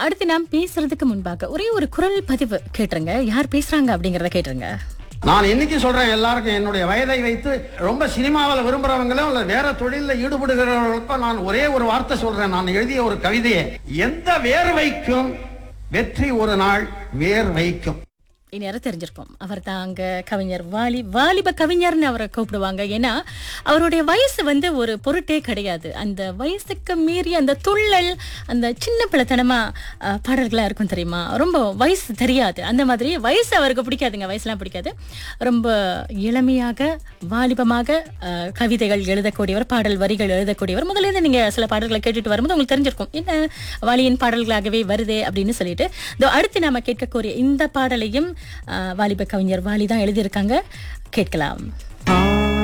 அடுத்து நாம் பேசுறதுக்கு முன்பாக ஒரே ஒரு குரல் பதிவு கேட்டுருங்க யார் பேசுறாங்க அப்படிங்கறத கேட்டுருங்க நான் இன்னைக்கு சொல்றேன் எல்லாருக்கும் என்னுடைய வயதை வைத்து ரொம்ப சினிமாவில் விரும்புறவங்களும் இல்ல வேற தொழிலில் ஈடுபடுகிறவர்களுக்கும் நான் ஒரே ஒரு வார்த்தை சொல்றேன் நான் எழுதிய ஒரு கவிதையை எந்த வேர்வைக்கும் வெற்றி ஒரு நாள் வேர் வைக்கும் இந்நேரம் தெரிஞ்சிருப்போம் அவர் தாங்க கவிஞர் வாலி வாலிப கவிஞர்னு அவரை கூப்பிடுவாங்க ஏன்னா அவருடைய வயசு வந்து ஒரு பொருட்டே கிடையாது அந்த வயசுக்கு மீறி அந்த துள்ளல் அந்த சின்ன பிள்ளைத்தனமா அஹ், பாடல்களா இருக்கும் தெரியுமா ரொம்ப வயசு தெரியாது அந்த மாதிரி வயசு அவருக்கு பிடிக்காதுங்க வயசுலாம் பிடிக்காது ரொம்ப இளமையாக வாலிபமாக அஹ், கவிதைகள் எழுதக்கூடியவர் பாடல் வரிகள் எழுதக்கூடியவர் முதல்ல இருந்து நீங்க சில பாடல்களை கேட்டுட்டு வரும்போது உங்களுக்கு தெரிஞ்சிருக்கும் என்ன வாலியின் பாடல்களாகவே வருதே அப்படின்னு சொல்லிட்டு இதோ அடுத்து நாம கேட்கக்கூடிய இந்த பாடலையும் அஹ், வாலிப கவிஞர் வாலி தான் எழுதியிருக்காங்க கேட்கலாம் ஆ